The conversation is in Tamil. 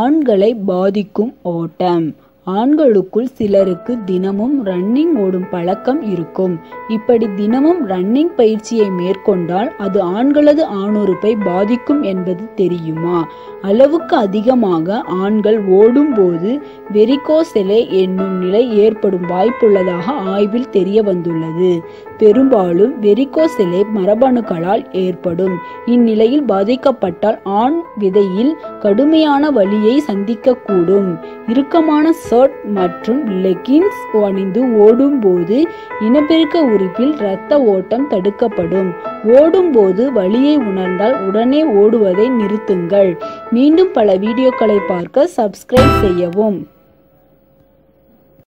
ஆண்களை பாதிக்கும் ஓட்டம் ஆண்களுக்குள் சிலருக்கு தினமும் ரன்னிங் ஓடும் பழக்கம் இருக்கும் இப்படி தினமும் ரன்னிங் பயிற்சியை மேற்கொண்டால் அது ஆண்களது ஆணுறுப்பை பாதிக்கும் என்பது தெரியுமா அளவுக்கு அதிகமாக ஆண்கள் ஓடும்போது வெரிகோசெலே என்னும் நிலை ஏற்படும் வாய்ப்புள்ளதாக ஆய்வில் தெரிய வந்துள்ளது பெரும்பாலும் வெரிகோசெலே மரபணுக்களால் ஏற்படும் இந்நிலையில் பாதிக்கப்பட்டால் ஆண் விதையில் கடுமையான வலியை சந்திக்கக்கூடும் இறுக்கமான ஷர்ட் மற்றும் லெகின்ஸ் அணிந்து ஓடும்போது இனப்பெருக்க உறுப்பில் இரத்த ஓட்டம் தடுக்கப்படும் ஓடும்போது வலியை உணர்ந்தால் உடனே ஓடுவதை நிறுத்துங்கள் மீண்டும் பல வீடியோக்களை பார்க்க சப்ஸ்கிரைப் செய்யவும்